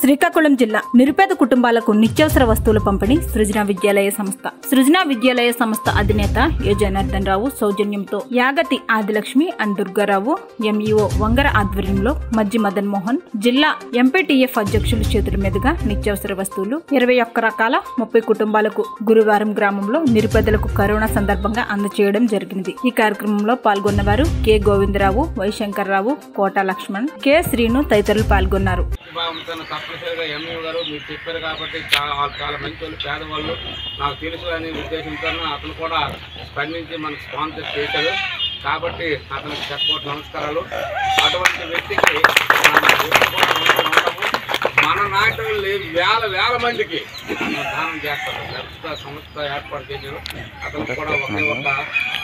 శ్రీకాకుళం జిల్లా నిరుపేద కుటుంబాలకు నిత్యావసర వస్తువుల పంపిణీ సృజన విద్యాలయ సంస్థ సృజన విద్యాలయ సంస్థ అధినేత ఏ జనార్దన్ రావు సౌజన్యంతో యాగతి ఆదిలక్ష్మి అండ్ దుర్గారావు ఎంఈఓ వంగర ఆధ్వర్యంలో మజ్జి మదన్ మోహన్ జిల్లా ఎంపీటీఎఫ్ అధ్యక్షుల చేతుల మీదుగా నిత్యావసర వస్తువులు ఇరవై ఒక్క రకాల ముప్పై కుటుంబాలకు గురువారం గ్రామంలో నిరుపేదలకు కరోనా సందర్భంగా అందజేయడం జరిగింది ఈ కార్యక్రమంలో పాల్గొన్నవారు K Govinda Rao Y Shankar Rao Kota Laxman K Srinu తదితరులు పాల్గొన్నారు భావంతో తప్పనిసరిగా ఎంఈ గారు మీరు చెప్పారు కాబట్టి చాలా వాళ్ళు చాలా మంచి వాళ్ళు పేదవాళ్ళు నాకు తెలుసు అనే ఉద్దేశంతో అతను కూడా స్పందించి మనకు స్పాన్సర్ చేశాడు కాబట్టి అతనికి చెప్పబోతు నమస్కారాలు అటువంటి వ్యక్తికి మనం ఎప్పుడు కూడా రుణపడి ఉంటాము. మన నాటి వాళ్ళు వేల వేల మందికి దానం చేస్తారు పెద్ద సంస్థ ఏర్పాటు చేశారు అతను కూడా ఒకే ఒక